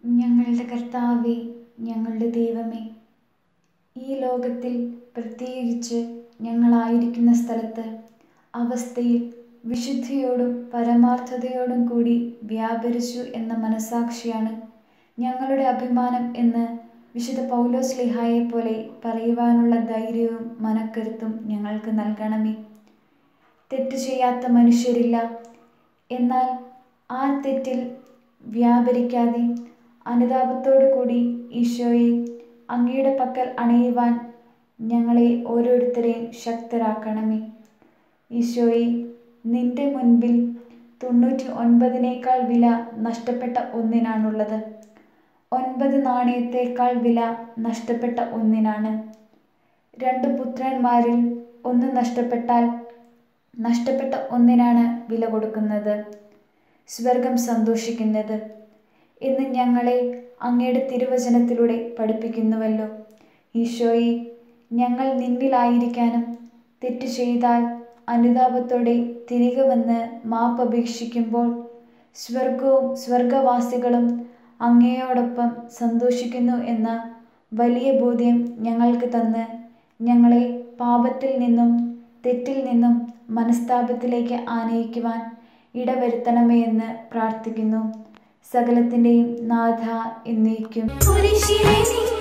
ഞങ്ങളുടെ കർത്താവേ ഞങ്ങളുടെ ദൈവമേ ഈ ലോകത്തിൽ പ്രത്യേകിച്ച് ഞങ്ങളായിരിക്കുന്ന സ്ഥലത്ത് അവസ്ഥയിൽ വിശുദ്ധിയോടും പരമാർത്ഥതയോടും കൂടി വ്യാപരിച്ചു എന്ന മനസാക്ഷിയാണ് ഞങ്ങളുടെ അഭിമാനം എന്ന് വിശുദ്ധ പൗലോസ് ലിഹായെ പോലെ പറയുവാനുള്ള ധൈര്യവും മനക്കരുത്തും ഞങ്ങൾക്ക് നൽകണമേ തെറ്റ് ചെയ്യാത്ത മനുഷ്യരില്ല എന്നാൽ ആ തെറ്റിൽ വ്യാപരിക്കാതെ അനുതാപത്തോടു കൂടി ഈശോയെ അങ്ങയുടെ പക്കൽ അണയുവാൻ ഞങ്ങളെ ഓരോരുത്തരെയും ശക്തരാക്കണമേ ഈശോയെ നിന്റെ മുൻപിൽ തൊണ്ണൂറ്റി ഒൻപതിനേക്കാൾ വില നഷ്ടപ്പെട്ട ഒന്നിനാണുള്ളത് ഒൻപത് നാണയത്തേക്കാൾ വില നഷ്ടപ്പെട്ട ഒന്നിനാണ് രണ്ട് പുത്രന്മാരിൽ ഒന്ന് നഷ്ടപ്പെട്ടാൽ നഷ്ടപ്പെട്ട ഒന്നിനാണ് വില കൊടുക്കുന്നത് സ്വർഗം സന്തോഷിക്കുന്നത് എന്ന് ഞങ്ങളെ അങ്ങയുടെ തിരുവചനത്തിലൂടെ പഠിപ്പിക്കുന്നുവല്ലോ ഈശോയെ ഞങ്ങൾ നിന്നിലായിരിക്കാനും തെറ്റ് ചെയ്താൽ അനുതാപത്തോടെ തിരികെ വന്ന് മാപ്പപേക്ഷിക്കുമ്പോൾ സ്വർഗവും സ്വർഗവാസികളും അങ്ങയോടൊപ്പം സന്തോഷിക്കുന്നു എന്ന വലിയ ബോധ്യം ഞങ്ങൾക്ക് തന്ന് ഞങ്ങളെ പാപത്തിൽ നിന്നും തെറ്റിൽ നിന്നും മനസ്താപത്തിലേക്ക് ആനയിക്കുവാൻ ഇടവരുത്തണമേ എന്ന് പ്രാർത്ഥിക്കുന്നു സകലത്തിൻ്റെയും നാഥ എന്നേക്കും കുരിശിലെ നിൻ